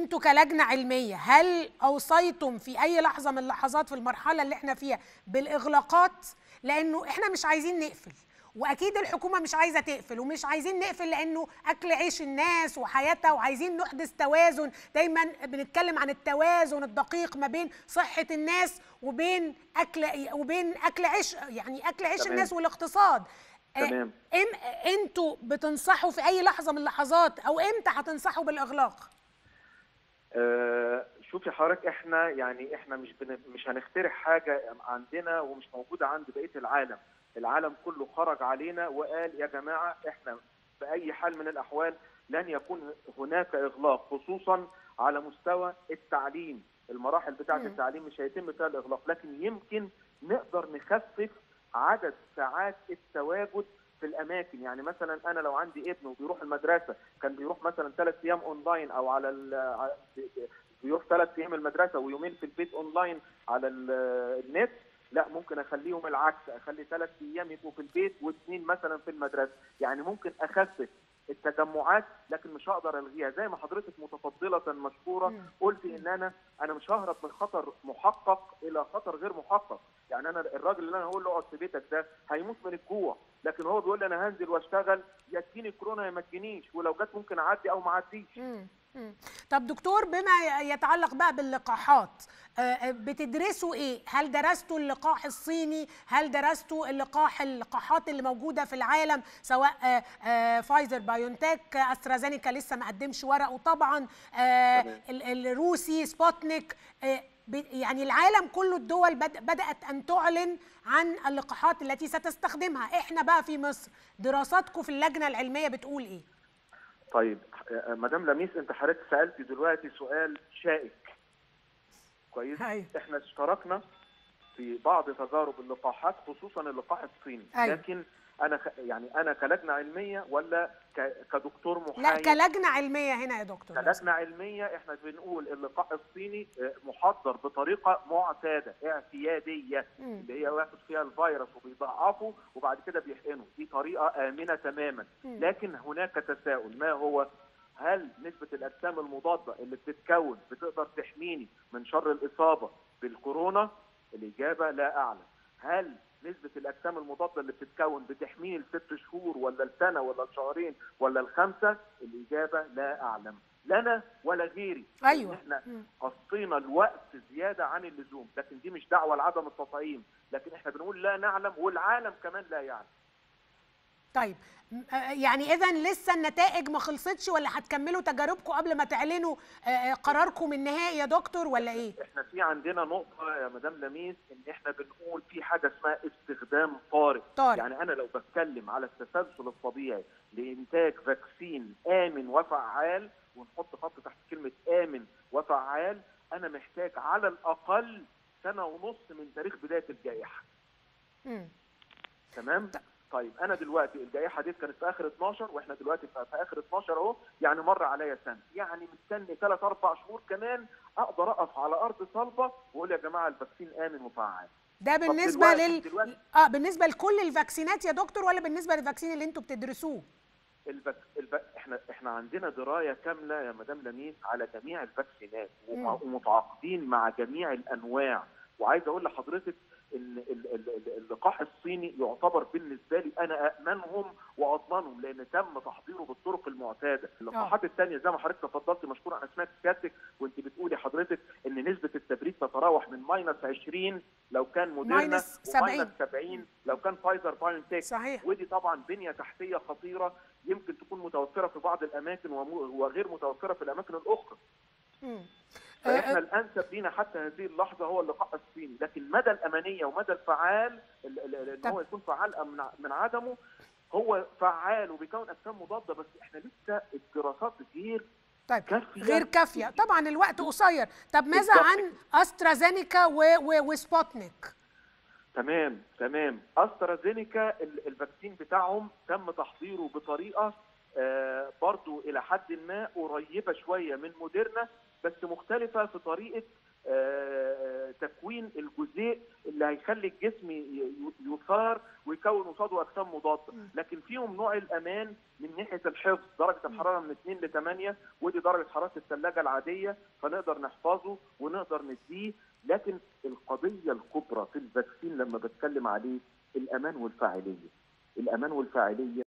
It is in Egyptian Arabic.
انتوا كلجنه علميه هل اوصيتم في اي لحظه من اللحظات في المرحله اللي احنا فيها بالاغلاقات لانه احنا مش عايزين نقفل واكيد الحكومه مش عايزه تقفل ومش عايزين نقفل لانه اكل عيش الناس وحياتها وعايزين نحدث توازن دايما بنتكلم عن التوازن الدقيق ما بين صحه الناس وبين اكل وبين اكل عيش يعني اكل عيش تمام. الناس والاقتصاد آه، تمام. ام انتوا بتنصحوا في اي لحظه من اللحظات او امتى هتنصحوا بالاغلاق آه، شوفي حضرتك احنا يعني احنا مش بن... مش هنخترع حاجه عندنا ومش موجوده عند بقيه العالم، العالم كله خرج علينا وقال يا جماعه احنا باي حال من الاحوال لن يكون هناك اغلاق خصوصا على مستوى التعليم، المراحل بتاعه مم. التعليم مش هيتم فيها الاغلاق، لكن يمكن نقدر نخفف عدد ساعات التواجد في الاماكن يعني مثلا انا لو عندي ابن وبيروح المدرسه كان بيروح مثلا ثلاث ايام اونلاين او على ال- على- بيروح ثلاث ايام المدرسه ويومين في البيت اونلاين على ال- النت لا ممكن اخليهم العكس اخلي ثلاث ايام يبقوا في البيت واثنين مثلا في المدرسه يعني ممكن اخفف التجمعات لكن مش هقدر الغيها زي ما حضرتك متفضله مشكوره مم. قلت ان انا انا مش ههرب من خطر محقق الى خطر غير محقق يعني انا الراجل اللي انا هقول له اقعد في بيتك ده هيموت من الجوع لكن هو بيقول لي انا هنزل واشتغل يا تجيني كورونا يا ما تجينيش ولو جت ممكن اعدي او ما اعديش مم. مم. طب دكتور بما يتعلق بقى باللقاحات آه، آه، بتدرسوا ايه هل درستوا اللقاح الصيني هل درستوا اللقاح اللقاحات اللي موجوده في العالم سواء آه، آه، فايزر بايونتك آه، استرازينيكا لسه ما قدمش ورقه طبعا آه، تمام. ال- الروسي سبوتنيك آه، ب- يعني العالم كله الدول بد- بدأت أن تعلن عن اللقاحات التي ستستخدمها احنا بقى في مصر دراساتكم في اللجنة العلمية بتقول ايه طيب آه، مدام لميس انت حضرتك سالتي دلوقتي سؤال شائك كويس أيوة. احنا اشتركنا في بعض تجارب اللقاحات خصوصا اللقاح الصيني أيوة. لكن انا خ... يعني انا كلجنه علميه ولا ك... كدكتور لا محايد كلجنة علمية هنا يا دكتور كلجنه علميه احنا بنقول اللقاح الصيني آه، محضر بطريقه معتاده اعتياديه مم. اللي هي واخد فيها الفيروس وبيضعفه وبعد كده بيحقنه دي طريقه امنه تماما مم. لكن هناك تساؤل ما هو هل نسبه الاجسام المضاده اللي بتتكون بتقدر تحميني من شر الاصابه بالكورونا الاجابه لا اعلم هل نسبة الأجسام المضادة اللي بتتكون بتحميني لست شهور ولا السنة ولا الشهرين ولا الخمسة؟ الإجابة لا أعلم. لنا ولا غيري. أيوة. إن إحنا مم. قصينا الوقت زيادة عن اللزوم، لكن دي مش دعوة لعدم التطعيم، لكن إحنا بنقول لا نعلم والعالم كمان لا يعلم. طيب م- آه، يعني اذا لسه النتائج ما خلصتش ولا هتكملوا تجاربكم قبل ما تعلنوا آه، آه، قراركم النهائي يا دكتور ولا ايه احنا في عندنا نقطة يا مدام لميس ان احنا بنقول في حاجة اسمها استخدام طارئ. طارئ. يعني انا لو بتكلم على التسلسل الطبيعي لانتاج فاكسين امن وفعال ونحط خط تحت كلمة امن وفعال انا محتاج على الاقل سنة ونص من تاريخ بداية الجائحة. مم. تمام؟ طيب انا دلوقتي الجائحه دي كانت في اخر 12 واحنا دلوقتي في في اخر 12 اهو يعني مر عليا سنه يعني مستني ثلاث اربع شهور كمان اقدر اقف على ارض صلبه واقول يا جماعه الفاكسين امن وفعال ده بالنسبه دلوقتي- لل دلوقتي- اه بالنسبه لكل الفاكسينات يا دكتور ولا بالنسبه للفاكسين اللي انتوا بتدرسوه البك... الب... احنا احنا عندنا درايه كامله يا مدام لميس على جميع الفاكسينات ومع... مم. ومتعاقدين مع جميع الانواع وعايز اقول لحضرتك ان ال- ال- ال- اللقاح الصيني يعتبر بالنسبه لي انا امنهم واضمنهم لان تم تحضيره بالطرق المعتاده، اللقاحات الثانيه زي ما حضرتك تفضلتي مشكور انا سمعت سيادتك وانت بتقولي حضرتك ان نسبه التبريد تتراوح من ماينس 20 لو كان موديرنا ماينس 70. وماينس 70 لو كان فايزر بايونتك صحيح ودي طبعا بنيه تحتيه خطيره يمكن تكون متوفره في بعض الاماكن ومو- وغير متوفره في الاماكن الاخرى مم. فاحنا آه، الانسب لينا حتى هذه اللحظه هو اللقاح الصيني لكن مدى الامانيه ومدى الفعال ال- ال- ال- ان طب. هو يكون فعال أم من ع- من عدمه هو فعال وبيكون اجسام مضاده بس احنا لسه الدراسات غير طيب كافية. غير كافيه طبعا الوقت قصير طب ماذا بالظبط. عن استرازينيكا و... و... وسبوتنيك تمام تمام استرازينيكا ال- الفاكسين بتاعهم تم تحضيره بطريقه آه، برضو الى حد ما قريبه شويه من موديرنا بس مختلفه في طريقه آه، تكوين الجزيء اللي هيخلي الجسم ي- ي- يثار ويكون قصاده اجسام مضاده مم. لكن فيهم نوع الامان من ناحيه الحفظ درجه الحراره من 2 ل 8 ودي درجه حراره الثلاجه العاديه فنقدر نحفظه ونقدر نديه لكن القضيه الكبرى في الفاكسين لما بتكلم عليه الامان والفاعليه الامان والفاعليه